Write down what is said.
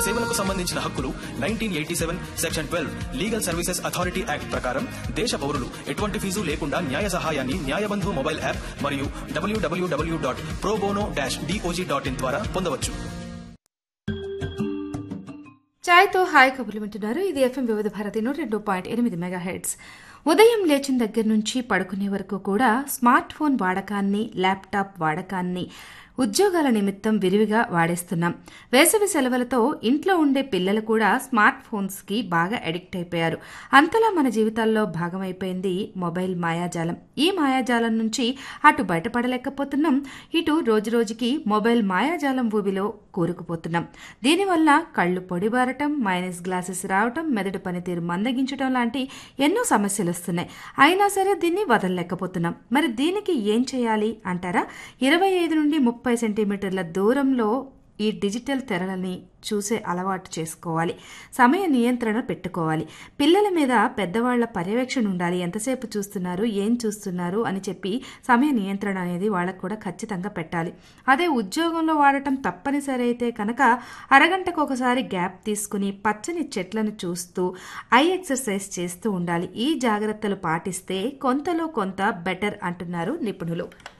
సేవలకు సంబంధించిన హక్కులు nineteen eighty seven section twelve legal services authority act ప్రకారం దేశ పౌరులు ఎటువంటి ఫీజు లేకుండా న్యాయ సహాయాన్ని న్యాయబంధు మొబైల్ యాప్ మరియు WWW dot probono dash DOJ dot in ద్వారా పొందవచ్చు ఛాయ్తో హాయ్ కబుర్లు వింటున్నారు ఇది ఎఫ్ఎం వివిధ భారతి నూట రెండు పాయింట్ ఎనిమిది మెగా హెడ్స్ ఉదయం లేచిన దగ్గర నుంచి పడుకునే వరకు కూడా స్మార్ట్ ఫోన్ వాడకాన్ని ల్యాప్టాప్ వాడకాన్ని ఉద్యోగాల నిమిత్తం విరివిగా వాడేస్తున్నాం వేసవి సెలవులతో ఇంట్లో ఉండే పిల్లలు కూడా స్మార్ట్ ఫోన్స్కి బాగా అడిక్ట్ అయిపోయారు అంతలా మన జీవితాల్లో భాగమైపోయింది మొబైల్ మాయాజాలం ఈ మాయాజాలం నుంచి అటు బయటపడలేకపోతున్నాం ఇటు రోజురోజుకి మొబైల్ మాయాజాలం ఊబిలో కూరుకుపోతున్నాం దీనివల్ల కళ్ళు పొడిబారటం మైనస్ గ్లాసెస్ రావటం మెదడు పనితీరు మందగించడం లాంటి ఎన్నో సమస్యలు వస్తున్నాయి అయినా సరే దీన్ని వదలలేకపోతున్నాం మరి దీనికి ఏం చేయాలి అంటారా ఇరవై ఐదు నుండి ముప్పై సెంటీమీటర్ల దూరంలో ఈ డిజిటల్ తెరలని చూసే అలవాటు చేసుకోవాలి సమయ నియంత్రణ పెట్టుకోవాలి పిల్లల మీద పెద్దవాళ్ల పర్యవేక్షణ ఉండాలి ఎంతసేపు చూస్తున్నారు ఏం చూస్తున్నారు అని చెప్పి సమయ నియంత్రణ అనేది వాళ్ళకు కూడా ఖచ్చితంగా పెట్టాలి అదే ఉద్యోగంలో వాడటం తప్పనిసరి అయితే కనుక అరగంటకు ఒకసారి గ్యాప్ తీసుకుని పచ్చని చెట్లను చూస్తూ ఐ ఎక్సర్సైజ్ చేస్తూ ఉండాలి ఈ జాగ్రత్తలు పాటిస్తే కొంతలో కొంత బెటర్ అంటున్నారు నిపుణులు